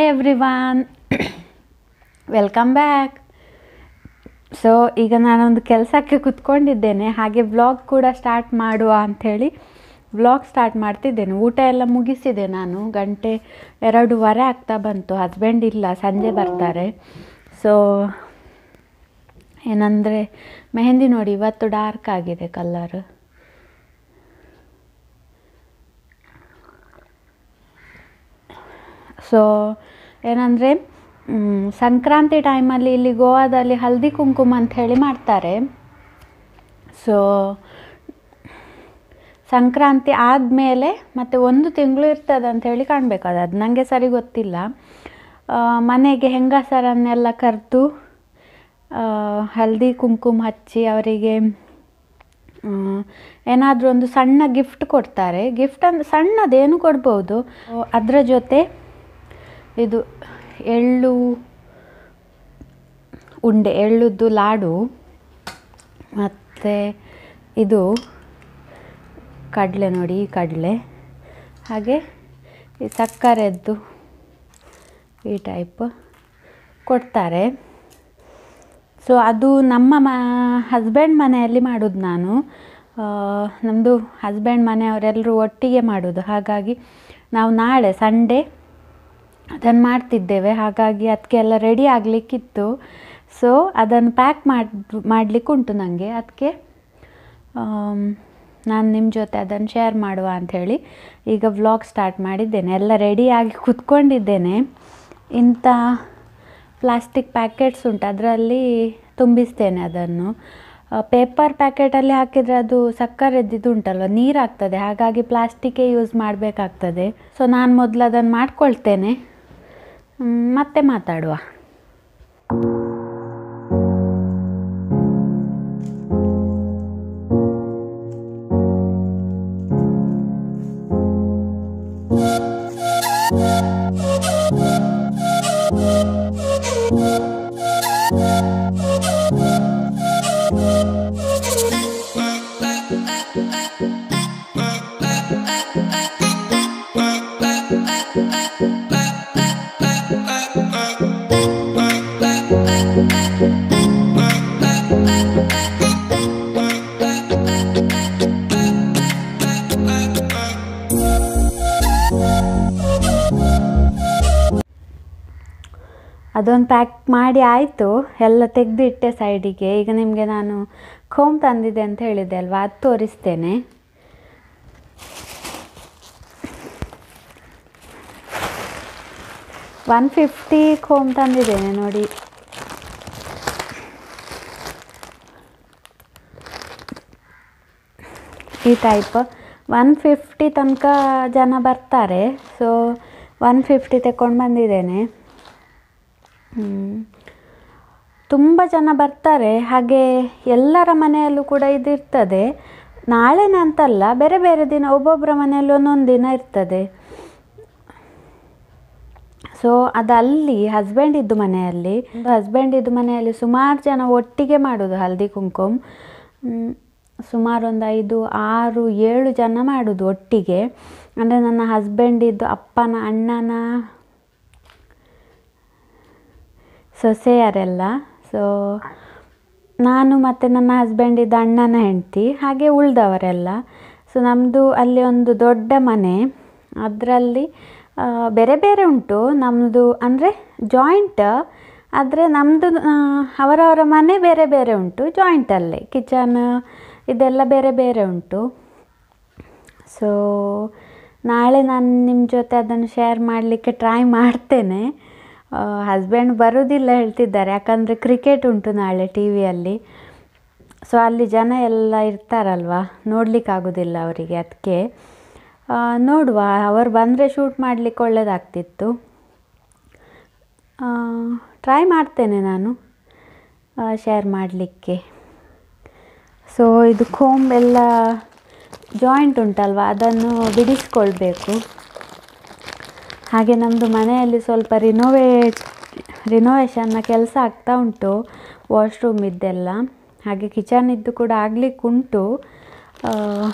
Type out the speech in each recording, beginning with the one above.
Everyone welcome back so ಈಗ ನಾನೊಂದು ಕೆಲಸಕ್ಕೆ ಕುತ್ಕೊಂಡಿದ್ದೇನೆ ಹಾಗೆ ವ್ಲಾಗ್ ಕೂಡ ಸ್ಟಾರ್ಟ್ ಮಾಡುವ ಅಂಥೇಳಿ ವ್ಲಾಗ್ ಸ್ಟಾರ್ಟ್ ಮಾಡ್ತಿದ್ದೇನೆ ಊಟ ಎಲ್ಲ ಮುಗಿಸಿದೆ ನಾನು ಗಂಟೆ ಎರಡೂವರೆ ಆಗ್ತಾ ಬಂತು ಹಸ್ಬೆಂಡ್ ಇಲ್ಲ ಸಂಜೆ ಬರ್ತಾರೆ ಸೊ ಏನಂದರೆ ಮೆಹಂದಿ ನೋಡಿ ಇವತ್ತು ಡಾರ್ಕ್ ಆಗಿದೆ ಕಲರ್ ಸೊ ಏನಂದರೆ ಸಂಕ್ರಾಂತಿ ಟೈಮಲ್ಲಿ ಇಲ್ಲಿ ಗೋವಾದಲ್ಲಿ ಹಲ್ದಿ ಕುಂಕುಮ ಅಂತ ಹೇಳಿ ಮಾಡ್ತಾರೆ ಸೊ ಸಂಕ್ರಾಂತಿ ಆದಮೇಲೆ ಮತ್ತು ಒಂದು ತಿಂಗಳು ಇರ್ತದೆ ಅಂತ ಹೇಳಿ ಕಾಣಬೇಕು ಅದು ಅದು ನನಗೆ ಸರಿ ಗೊತ್ತಿಲ್ಲ ಆ, ಮನೆಗೆ ಹೆಂಗಸರನ್ನೆಲ್ಲ ಕರೆದು ಹಲ್ದಿ ಕುಂಕುಮ ಹಚ್ಚಿ ಅವರಿಗೆ ಏನಾದರೂ ಒಂದು ಸಣ್ಣ ಗಿಫ್ಟ್ ಕೊಡ್ತಾರೆ ಗಿಫ್ಟ್ ಅಂದ್ರೆ ಸಣ್ಣದೇನು ಕೊಡ್ಬೋದು ಅದರ ಜೊತೆ ಇದು ಎಳ್ಳು ಉಂಡೆ ಎಳ್ಳುದ್ದು ಲಾಡು ಮತ್ತು ಇದು ಕಡಲೆ ನೋಡಿ ಈ ಕಡಲೆ ಹಾಗೆ ಈ ಸಕ್ಕರೆದ್ದು ಈ ಟೈಪ್ ಕೊಡ್ತಾರೆ ಸೊ ಅದು ನಮ್ಮ ಮ ಹಸ್ಬೆಂಡ್ ಮನೆಯಲ್ಲಿ ಮಾಡೋದು ನಾನು ನಮ್ಮದು ಹಸ್ಬೆಂಡ್ ಮನೆಯವರೆಲ್ಲರೂ ಒಟ್ಟಿಗೆ ಮಾಡೋದು ಹಾಗಾಗಿ ನಾವು ನಾಳೆ ಸಂಡೇ ಅದನ್ನು ಮಾಡ್ತಿದ್ದೇವೆ ಹಾಗಾಗಿ ಅದಕ್ಕೆಲ್ಲ ರೆಡಿ ಆಗಲಿಕ್ಕಿತ್ತು ಸೊ ಅದನ್ನು ಪ್ಯಾಕ್ ಮಾಡಿ ಮಾಡಲಿಕ್ಕೆ ಉಂಟು ನನಗೆ ಅದಕ್ಕೆ ನಾನು ನಿಮ್ಮ ಜೊತೆ ಅದನ್ನು ಶೇರ್ ಮಾಡುವ ಅಂಥೇಳಿ ಈಗ ವ್ಲಾಗ್ ಸ್ಟಾರ್ಟ್ ಮಾಡಿದ್ದೇನೆ ಎಲ್ಲ ರೆಡಿಯಾಗಿ ಕುತ್ಕೊಂಡಿದ್ದೇನೆ ಇಂಥ ಪ್ಲಾಸ್ಟಿಕ್ ಪ್ಯಾಕೆಟ್ಸ್ ಉಂಟು ಅದರಲ್ಲಿ ತುಂಬಿಸ್ತೇನೆ ಅದನ್ನು ಪೇಪರ್ ಪ್ಯಾಕೆಟಲ್ಲಿ ಹಾಕಿದರೆ ಅದು ಸಕ್ಕರೆದ್ದಿದ್ದು ಉಂಟಲ್ವ ನೀರು ಆಗ್ತದೆ ಹಾಗಾಗಿ ಪ್ಲಾಸ್ಟಿಕ್ಕೇ ಯೂಸ್ ಮಾಡಬೇಕಾಗ್ತದೆ ಸೊ ನಾನು ಮೊದಲು ಅದನ್ನು ಮಾಡ್ಕೊಳ್ತೇನೆ ಮ್, ಮತ್ತೆ ಮಾತಾಡುವ ಅದೊಂದು ಪ್ಯಾಕ್ ಮಾಡಿ ಆಯಿತು ಎಲ್ಲ ತೆಗೆದಿಟ್ಟೆ ಸೈಡಿಗೆ ಈಗ ನಿಮಗೆ ನಾನು ಖೋಮ್ ತಂದಿದ್ದೆ ಅಂತ ಹೇಳಿದೆ ಅಲ್ವಾ ಅದು ತೋರಿಸ್ತೇನೆ ಒನ್ ಫಿಫ್ಟಿ ಖೋಮ್ ತಂದಿದ್ದೇನೆ ನೋಡಿ ಈ ಟೈಪ್ ಒನ್ ಫಿಫ್ಟಿ ತನಕ ಜನ ಬರ್ತಾರೆ ಸೊ ಒನ್ ಫಿಫ್ಟಿ ತಗೊಂಡು ಬಂದಿದ್ದೇನೆ ಹ್ಮ್. ತುಂಬ ಜನ ಬರ್ತಾರೆ ಹಾಗೆ ಎಲ್ಲರ ಮನೆಯಲ್ಲೂ ಕೂಡ ಇದು ಇರ್ತದೆ ನಾಳೆನೇ ಅಂತಲ್ಲ ಬೇರೆ ಬೇರೆ ದಿನ ಒಬ್ಬೊಬ್ಬರ ಮನೆಯಲ್ಲಿ ಒಂದೊಂದು ದಿನ ಇರ್ತದೆ ಸೊ ಅದು ಅಲ್ಲಿ ಹಸ್ಬೆಂಡ್ ಇದ್ದು ಮನೆಯಲ್ಲಿ ಹಸ್ಬೆಂಡ್ ಇದ್ದು ಮನೆಯಲ್ಲಿ ಸುಮಾರು ಜನ ಒಟ್ಟಿಗೆ ಮಾಡೋದು ಹಲ್ದಿ ಕುಂಕುಮ ಮ್, ಸುಮಾರು ಒಂದು ಐದು ಆರು ಏಳು ಜನ ಮಾಡೋದು ಒಟ್ಟಿಗೆ ಅಂದರೆ ನನ್ನ ಹಸ್ಬೆಂಡ್ ಇದ್ದು ಅಪ್ಪನ ಅಣ್ಣನ ಸೊಸೆಯರೆಲ್ಲ ಸೊ ನಾನು ಮತ್ತು ನನ್ನ ಹಸ್ಬೆಂಡ್ ಇದ್ದ ಅಣ್ಣನ ಹೆಂಡತಿ ಹಾಗೆ ಉಳಿದವರೆಲ್ಲ ಸೊ ನಮ್ಮದು ಅಲ್ಲಿ ಒಂದು ದೊಡ್ಡ ಮನೆ ಅದರಲ್ಲಿ ಬೇರೆ ಬೇರೆ ಉಂಟು ನಮ್ಮದು ಅಂದರೆ ಜಾಯಿಂಟ್ ಆದರೆ ನಮ್ಮದು ಅವರವರ ಮನೆ ಬೇರೆ ಬೇರೆ ಉಂಟು ಜಾಯಿಂಟಲ್ಲೇ ಕಿಚನ್ ಇದೆಲ್ಲ ಬೇರೆ ಬೇರೆ ಉಂಟು ಸೊ ನಾಳೆ ನಾನು ನಿಮ್ಮ ಜೊತೆ ಅದನ್ನು ಶೇರ್ ಮಾಡಲಿಕ್ಕೆ ಟ್ರೈ ಮಾಡ್ತೇನೆ ಹಸ್ಬೆಂಡ್ ಬರೋದಿಲ್ಲ ಹೇಳ್ತಿದ್ದಾರೆ ಯಾಕಂದರೆ ಕ್ರಿಕೆಟ್ ಉಂಟು ನಾಳೆ ಟಿ ವಿಯಲ್ಲಿ ಸೊ ಅಲ್ಲಿ ಜನ ಎಲ್ಲ ಇರ್ತಾರಲ್ವ ನೋಡಲಿಕ್ಕಾಗೋದಿಲ್ಲ ಅವರಿಗೆ ಅದಕ್ಕೆ ನೋಡುವ ಅವರು ಬಂದರೆ ಶೂಟ್ ಮಾಡಲಿಕ್ಕೆ ಒಳ್ಳೆಯದಾಗ್ತಿತ್ತು ಟ್ರೈ ಮಾಡ್ತೇನೆ ನಾನು ಶೇರ್ ಮಾಡಲಿಕ್ಕೆ ಸೊ ಇದು ಕೋಂಬ್ ಎಲ್ಲ ಜಾಯಿಂಟ್ ಉಂಟಲ್ವ ಅದನ್ನು ಬಿಡಿಸ್ಕೊಳ್ಬೇಕು ಹಾಗೆ ನಮ್ಮದು ಮನೆಯಲ್ಲಿ ಸ್ವಲ್ಪ ರಿನೋವೇಟ್ ರಿನೋವೇಷನ್ನ ಕೆಲಸ ಆಗ್ತಾ ಉಂಟು ವಾಶ್ರೂಮ್ ಇದ್ದೆಲ್ಲ ಹಾಗೆ ಕಿಚನ್ ಇದ್ದು ಕೂಡ ಆಗಲಿಕ್ಕುಂಟು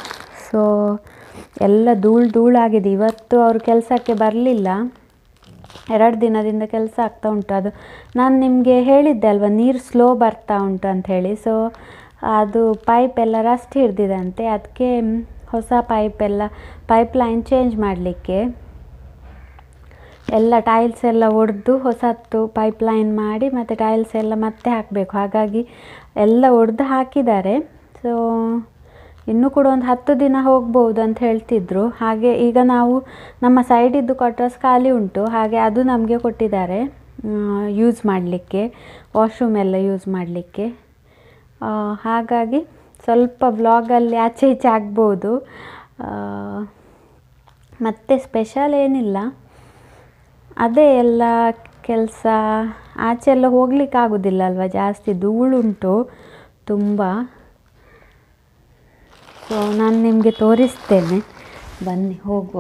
ಸೊ ಎಲ್ಲ ಧೂಳು ಧೂಳಾಗಿದೆ ಇವತ್ತು ಅವರು ಕೆಲಸಕ್ಕೆ ಬರಲಿಲ್ಲ ಎರಡು ದಿನದಿಂದ ಕೆಲಸ ಆಗ್ತಾ ಉಂಟು ಅದು ನಾನು ನಿಮಗೆ ಹೇಳಿದ್ದೆ ಅಲ್ವಾ ನೀರು ಸ್ಲೋ ಬರ್ತಾ ಉಂಟು ಅಂತ ಹೇಳಿ ಸೊ ಅದು ಪೈಪ್ ಎಲ್ಲ ರಸ್ಟ್ ಹಿಡ್ದಿದಂತೆ ಅದಕ್ಕೆ ಹೊಸ ಪೈಪ್ ಎಲ್ಲ ಪೈಪ್ ಲೈನ್ ಚೇಂಜ್ ಮಾಡಲಿಕ್ಕೆ ಎಲ್ಲ ಟೈಲ್ಸ್ ಎಲ್ಲ ಒಡೆದು ಹೊಸತ್ತು ಪೈಪ್ ಲೈನ್ ಮಾಡಿ ಮತ್ತು ಟೈಲ್ಸ್ ಎಲ್ಲ ಮತ್ತೆ ಹಾಕಬೇಕು ಹಾಗಾಗಿ ಎಲ್ಲ ಒಡೆದು ಹಾಕಿದ್ದಾರೆ ಸೊ ಇನ್ನೂ ಕೂಡ ಒಂದು ಹತ್ತು ದಿನ ಹೋಗ್ಬೋದು ಅಂತ ಹೇಳ್ತಿದ್ರು ಹಾಗೆ ಈಗ ನಾವು ನಮ್ಮ ಸೈಡಿದ್ದು ಕ್ವಾರ್ಟರ್ಸ್ ಖಾಲಿ ಉಂಟು ಹಾಗೆ ಅದು ನಮಗೆ ಕೊಟ್ಟಿದ್ದಾರೆ ಯೂಸ್ ಮಾಡಲಿಕ್ಕೆ ವಾಶ್ರೂಮ್ ಎಲ್ಲ ಯೂಸ್ ಮಾಡಲಿಕ್ಕೆ ಹಾಗಾಗಿ ಸ್ವಲ್ಪ ವ್ಲಾಗಲ್ಲಿ ಆಚೆ ಈಚೆ ಆಗ್ಬೋದು ಮತ್ತು ಸ್ಪೆಷಲ್ ಏನಿಲ್ಲ ಅದೇ ಎಲ್ಲ ಕೆಲಸ ಆಚೆ ಎಲ್ಲ ಹೋಗ್ಲಿಕ್ಕೆ ಆಗೋದಿಲ್ಲ ಅಲ್ವಾ ಜಾಸ್ತಿ ಧೂಳುಂಟು ತುಂಬ ಸೊ ನಾನು ನಿಮಗೆ ತೋರಿಸ್ತೇನೆ ಬನ್ನಿ ಹೋಗುವ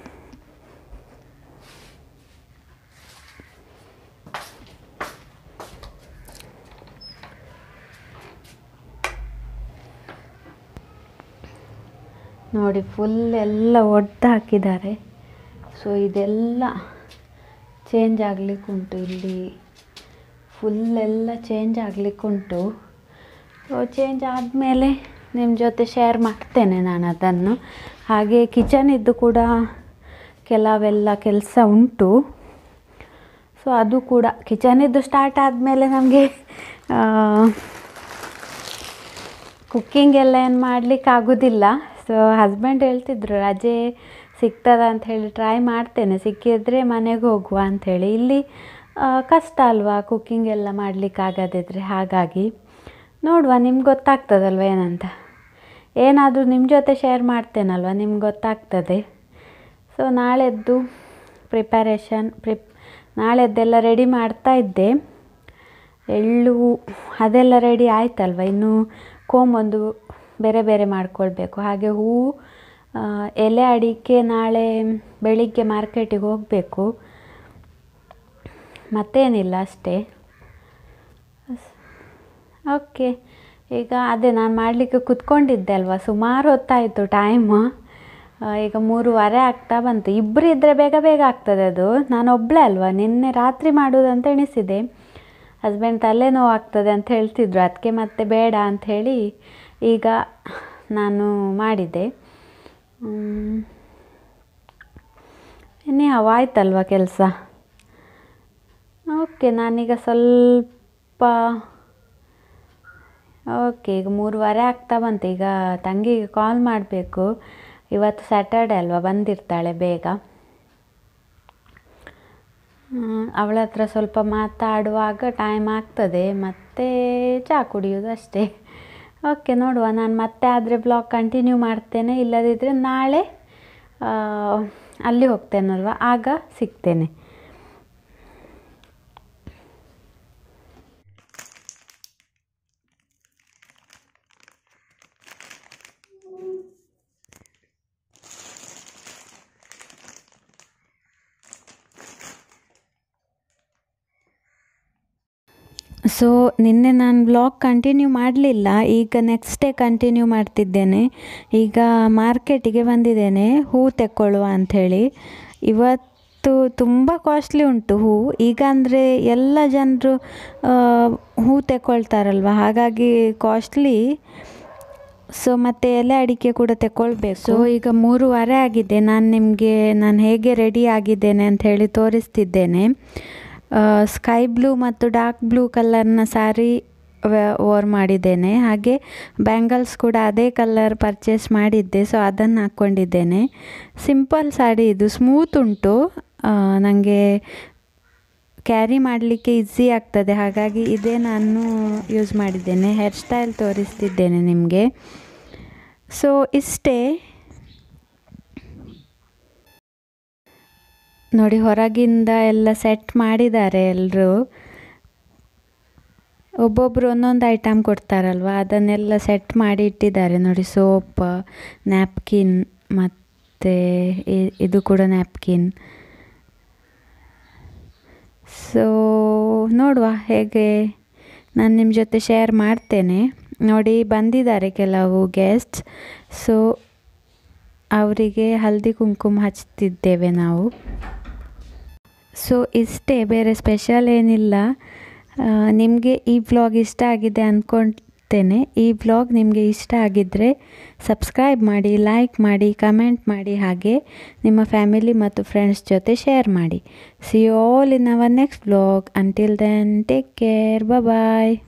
ನೋಡಿ ಫುಲ್ ಎಲ್ಲ ಒಡ್ದು ಹಾಕಿದ್ದಾರೆ ಸೊ ಇದೆಲ್ಲ ಚೇಂಜ್ ಆಗಲಿಕ್ಕುಂಟು ಇಲ್ಲಿ ಫುಲ್ ಎಲ್ಲ ಚೇಂಜ್ ಆಗಲಿಕ್ಕುಂಟು ಸೊ ಚೇಂಜ್ ಆದಮೇಲೆ ನಿಮ್ಮ ಜೊತೆ ಶೇರ್ ಮಾಡ್ತೇನೆ ನಾನು ಅದನ್ನು ಹಾಗೆ ಕಿಚನಿದ್ದು ಕೂಡ ಕೆಲವೆಲ್ಲ ಕೆಲಸ ಉಂಟು ಸೊ ಅದು ಕೂಡ ಕಿಚನಿದ್ದು ಸ್ಟಾರ್ಟ್ ಆದಮೇಲೆ ನಮಗೆ ಕುಕ್ಕಿಂಗ್ ಎಲ್ಲ ಏನು ಮಾಡಲಿಕ್ಕೆ ಆಗೋದಿಲ್ಲ ಸೊ ಹಸ್ಬೆಂಡ್ ಹೇಳ್ತಿದ್ರು ರಜೆ ಸಿಗ್ತದ ಅಂತ ಹೇಳಿ ಟ್ರೈ ಮಾಡ್ತೇನೆ ಸಿಕ್ಕಿದ್ರೆ ಮನೆಗೆ ಹೋಗುವ ಅಂಥೇಳಿ ಇಲ್ಲಿ ಕಷ್ಟ ಅಲ್ವಾ ಕುಕ್ಕಿಂಗ್ ಎಲ್ಲ ಮಾಡಲಿಕ್ಕೆ ಆಗದಿದ್ರೆ ಹಾಗಾಗಿ ನೋಡುವ ನಿಮ್ಗೆ ಗೊತ್ತಾಗ್ತದಲ್ವ ಏನಂತ ಏನಾದರೂ ನಿಮ್ಮ ಜೊತೆ ಶೇರ್ ಮಾಡ್ತೇನಲ್ವ ನಿಮ್ಗೆ ಗೊತ್ತಾಗ್ತದೆ ಸೊ ನಾಳೆದ್ದು ಪ್ರಿಪರೇಷನ್ ಪ್ರಿಪ್ ನಾಳೆದ್ದೆಲ್ಲ ರೆಡಿ ಮಾಡ್ತಾ ಇದ್ದೆ ಎಳ್ಳು ಅದೆಲ್ಲ ರೆಡಿ ಆಯ್ತಲ್ವ ಇನ್ನು ಕೋಮೊಂದು ಬೇರೆ ಬೇರೆ ಮಾಡ್ಕೊಳ್ಬೇಕು ಹಾಗೆ ಹೂವು ಎಲೆ ಅಡಿಕೆ ನಾಳೆ ಬೆಳಿಗ್ಗೆ ಮಾರ್ಕೆಟಿಗೆ ಹೋಗಬೇಕು ಮತ್ತೇನಿಲ್ಲ ಅಷ್ಟೇ ಓಕೆ ಈಗ ಅದೇ ನಾನು ಮಾಡಲಿಕ್ಕೆ ಕುತ್ಕೊಂಡಿದ್ದೆ ಅಲ್ವಾ ಸುಮಾರು ಹೊತ್ತಾಯಿತು ಟೈಮು ಈಗ ಮೂರುವರೆ ಆಗ್ತಾ ಬಂತು ಇಬ್ಬರು ಇದ್ದರೆ ಬೇಗ ಬೇಗ ಆಗ್ತದೆ ಅದು ನಾನು ಒಬ್ಬಳೇ ಅಲ್ವಾ ನಿನ್ನೆ ರಾತ್ರಿ ಮಾಡೋದಂತ ಎಣಿಸಿದೆ ಹಸ್ಬೆಂಡ್ ತಲೆನೋವು ಆಗ್ತದೆ ಅಂತ ಹೇಳ್ತಿದ್ರು ಅದಕ್ಕೆ ಮತ್ತೆ ಬೇಡ ಅಂಥೇಳಿ ಈಗ ನಾನು ಮಾಡಿದೆ ಇನ್ನೇ ಆಯ್ತಲ್ವ ಕೆಲಸ ಓಕೆ ನಾನೀಗ ಸ್ವಲ್ಪ ಓಕೆ ಈಗ ಮೂರುವರೆ ಆಗ್ತಾ ಬಂತು ಈಗ ತಂಗಿಗೆ ಕಾಲ್ ಮಾಡಬೇಕು ಇವತ್ತು ಸ್ಯಾಟರ್ಡೆ ಅಲ್ವಾ ಬಂದಿರ್ತಾಳೆ ಬೇಗ ಅವಳ ಹತ್ರ ಸ್ವಲ್ಪ ಮಾತಾಡುವಾಗ ಟೈಮ್ ಆಗ್ತದೆ ಮತ್ತೆ ಚಹಾ ಕುಡಿಯೋದು ಅಷ್ಟೇ ಓಕೆ ನೋಡುವ ನಾನು ಮತ್ತೆ ಆದರೆ ಬ್ಲಾಗ್ ಕಂಟಿನ್ಯೂ ಮಾಡ್ತೇನೆ ಇಲ್ಲದಿದ್ದರೆ ನಾಳೆ ಅಲ್ಲಿ ಹೋಗ್ತೇನಲ್ವ ಆಗ ಸಿಗ್ತೇನೆ ಸೊ ನಿನ್ನೆ ನಾನು ಬ್ಲಾಗ್ ಕಂಟಿನ್ಯೂ ಮಾಡಲಿಲ್ಲ ಈಗ ನೆಕ್ಸ್ಟ್ ಡೇ ಕಂಟಿನ್ಯೂ ಮಾಡ್ತಿದ್ದೇನೆ ಈಗ ಮಾರ್ಕೆಟಿಗೆ ಬಂದಿದ್ದೇನೆ ಹೂ ತೆಕ್ಕೊಳ್ಳುವ ಅಂಥೇಳಿ ಇವತ್ತು ತುಂಬ ಕಾಸ್ಟ್ಲಿ ಉಂಟು ಹೂ ಈಗ ಅಂದರೆ ಎಲ್ಲ ಜನರು ಹೂ ತೆಕ್ಕೊಳ್ತಾರಲ್ವ ಹಾಗಾಗಿ ಕಾಸ್ಟ್ಲಿ ಸೊ ಮತ್ತು ಎಲೆ ಅಡಿಕೆ ಕೂಡ ತೆಕ್ಕೊಳ್ಬೇಕು ಸೊ ಈಗ ಮೂರುವರೆ ಆಗಿದೆ ನಾನು ನಿಮಗೆ ನಾನು ಹೇಗೆ ರೆಡಿ ಆಗಿದ್ದೇನೆ ಅಂತ ಹೇಳಿ ತೋರಿಸ್ತಿದ್ದೇನೆ ಸ್ಕೈ ಬ್ಲೂ ಮತ್ತು ಡಾರ್ಕ್ ಬ್ಲೂ ಕಲರ್ನ ಸ್ಯಾರಿ ವೇರ್ ಮಾಡಿದ್ದೇನೆ ಹಾಗೆ ಬ್ಯಾಂಗಲ್ಸ್ ಕೂಡ ಅದೇ ಕಲರ್ ಪರ್ಚೇಸ್ ಮಾಡಿದ್ದೆ ಸೊ ಅದನ್ನು ಹಾಕ್ಕೊಂಡಿದ್ದೇನೆ ಸಿಂಪಲ್ ಸಾಡಿ ಇದು ಸ್ಮೂತ್ ಉಂಟು ನನಗೆ ಕ್ಯಾರಿ ಮಾಡಲಿಕ್ಕೆ ಈಸಿ ಆಗ್ತದೆ ಹಾಗಾಗಿ ಇದೇ ನಾನು ಯೂಸ್ ಮಾಡಿದ್ದೇನೆ ಹೇರ್ ಸ್ಟೈಲ್ ತೋರಿಸ್ತಿದ್ದೇನೆ ನಿಮಗೆ ಸೊ ಇಷ್ಟೇ ನೋಡಿ ಹೊರಗಿಂದ ಎಲ್ಲ ಸೆಟ್ ಮಾಡಿದ್ದಾರೆ ಎಲ್ಲರೂ ಒಬ್ಬೊಬ್ಬರು ಒಂದೊಂದು ಐಟಮ್ ಕೊಡ್ತಾರಲ್ವ ಅದನ್ನೆಲ್ಲ ಸೆಟ್ ಮಾಡಿ ಇಟ್ಟಿದ್ದಾರೆ ನೋಡಿ ಸೋಪ್ ನ್ಯಾಪ್ಕಿನ್ ಮತ್ತು ಇದು ಕೂಡ ನ್ಯಾಪ್ಕಿನ್ ಸೊ ನೋಡುವ ಹೇಗೆ ನಾನು ನಿಮ್ಮ ಜೊತೆ ಶೇರ್ ಮಾಡ್ತೇನೆ ನೋಡಿ ಬಂದಿದ್ದಾರೆ ಕೆಲವು ಗೆಸ್ಟ್ಸ್ ಸೊ ಅವರಿಗೆ ಹಲ್ದಿ ಕುಂಕುಮ ಹಚ್ತಿದ್ದೇವೆ ನಾವು ಸೊ ಇಷ್ಟೇ ಬೇರೆ ಸ್ಪೆಷಲ್ ಏನಿಲ್ಲ ನಿಮಗೆ ಈ ವ್ಲಾಗ್ ಇಷ್ಟ ಆಗಿದೆ ಅಂದ್ಕೊಳ್ತೇನೆ ಈ ವ್ಲಾಗ್ ನಿಮಗೆ ಇಷ್ಟ ಆಗಿದ್ದರೆ ಸಬ್ಸ್ಕ್ರೈಬ್ ಮಾಡಿ ಲೈಕ್ ಮಾಡಿ ಕಮೆಂಟ್ ಮಾಡಿ ಹಾಗೆ ನಿಮ್ಮ ಫ್ಯಾಮಿಲಿ ಮತ್ತು ಫ್ರೆಂಡ್ಸ್ ಜೊತೆ ಶೇರ್ ಮಾಡಿ see all in our next vlog until then take care bye